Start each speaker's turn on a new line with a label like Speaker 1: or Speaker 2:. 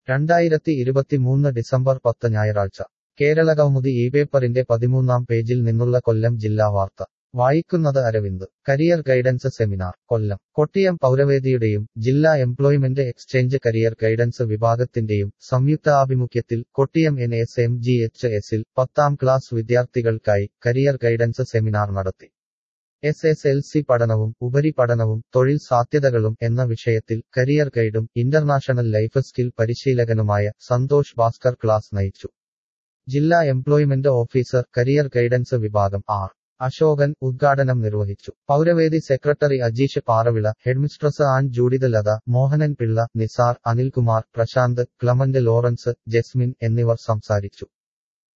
Speaker 1: രണ്ടായിരത്തി ഇരുപത്തിമൂന്ന് ഡിസംബർ പത്ത് ഞായറാഴ്ച കേരളകൗമുദി ഈ പേപ്പറിന്റെ പതിമൂന്നാം പേജിൽ നിന്നുള്ള കൊല്ലം ജില്ലാ വാർത്ത വായിക്കുന്നത് Aravind career guidance seminar Kollam Kottiyam പൗരവേദിയുടെയും ജില്ലാ എംപ്ലോയ്മെന്റ് എക്സ്ചേഞ്ച് കരിയർ ഗൈഡൻസ് വിഭാഗത്തിന്റെയും സംയുക്താഭിമുഖ്യത്തിൽ Kottiyam N S M G H എസിൽ പത്താം ക്ലാസ് വിദ്യാർത്ഥികൾക്കായി കരിയർ ഗൈഡൻസ് സെമിനാർ നടത്തി എസ് എസ് എൽ സി പഠനവും ഉപരിപഠനവും തൊഴിൽ സാധ്യതകളും എന്ന വിഷയത്തിൽ കരിയർ ഗൈഡും ഇന്റർനാഷണൽ ലൈഫ് സ്കിൽ പരിശീലകനുമായ സന്തോഷ് ഭാസ്കർ ക്ലാസ് നയിച്ചു ജില്ലാ എംപ്ലോയ്മെന്റ് ഓഫീസർ കരിയർ ഗൈഡൻസ് വിഭാഗം ആർ അശോകൻ ഉദ്ഘാടനം നിർവഹിച്ചു പൗരവേദി secretary Ajeesh Paravila headmistress and Judith Latha Mohanan Pillai Nisar Anilkumar Prashanth Clement Lawrence Jasmine എന്നിവർ സംസാരിച്ചു